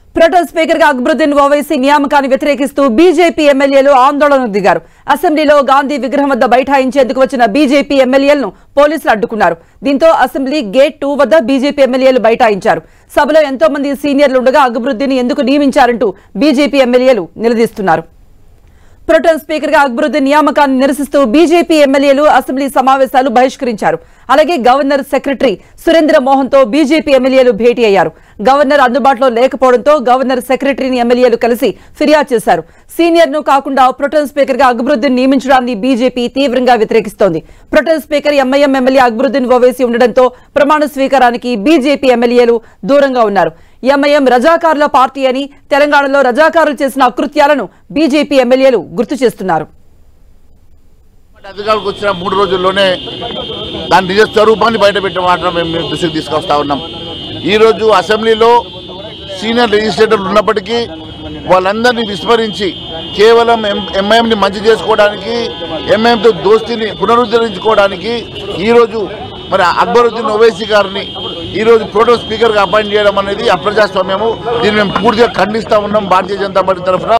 Proton speaker గా అక్బరుద్దీన్ ఓవైసీ నియామకాన్ని వ్యతిరేకిస్తూ బీజేపీ ఎమ్మెల్యేలు ఆందోళనకు దిగారు అసెంబ్లీలో గాంధీ విగ్రహం వద్ద బైఠాయించేందుకు వచ్చిన బీజేపీ ఎమ్మెల్యేలను పోలీసులు అడ్డుకున్నారు దీంతో అసెంబ్లీ గేట్ టూ వద్ద బీజేపీ ఎమ్మెల్యేలు బైఠాయించారు సభలో ఎంతో మంది సీనియర్లు ఉండగా అక్బరుద్దీన్ ఎందుకు నియమించారంటూ బీజేపీ ఎమ్మెల్యేలు నిలదీస్తున్నారు ప్రోటోన్ స్పీకర్ గా అక్బరుద్దీన్ నియామకాన్ని నిరసిస్తూ బీజేపీ ఎమ్మెల్యేలు అసెంబ్లీ సమావేశాలు బహిష్కరించారు అలాగే గవర్నర్ సెక్రటరీ సురేంద్ర మోహన్ తో బీజేపీ ఎమ్మెల్యేలు భేటీ అయ్యారు గవర్నర్ అందుబాటులో లేకపోవడంతో గవర్నర్ సెక్రటరీని ఎమ్మెల్యేలు కలిసి ఫిర్యాదు చేశారు సీనియర్ ను కాకుండా ప్రోటోన్ స్పీకర్ గా అక్బరుద్దీన్ నియమించడాన్ని బీజేపీ తీవ్రంగా వ్యతిరేకిస్తోంది protem speaker MIM MLA Akbaruddin Owaisi ఉండడంతో ప్రమాణ స్వీకారానికి బీజేపీ ఎమ్మెల్యేలు దూరంగా ఉన్నారు ఎంఐఎం రజాకారుల పార్టీ అని తెలంగాణలో రజాకారులు చేసిన అకృత్యాలను బీజేపీ ఎమ్మెల్యేలు గుర్తు చేస్తున్నారు అధికారులకు వచ్చిన మూడు రోజుల్లోనే దాని నిజ స్వరూపాన్ని బయటపెట్టే మాట మేము మీ దృష్టికి తీసుకొస్తా ఉన్నాం ఈరోజు అసెంబ్లీలో సీనియర్ లెజిస్లేటర్లు ఉన్నప్పటికీ వాళ్ళందరినీ విస్మరించి కేవలం ఎం ఎంఐఎంని మంచి చేసుకోవడానికి ఎంఐఎంతో దోస్తీని పునరుద్ధరించుకోవడానికి ఈరోజు మరి అక్బరుద్దీన్ ఓవైసీ గారిని ఈరోజు ప్రోటో స్పీకర్గా అపాయింట్ చేయడం అనేది అప్రజాస్వామ్యము దీన్ని మేము పూర్తిగా ఖండిస్తా ఉన్నాం భారతీయ జనతా పార్టీ తరఫున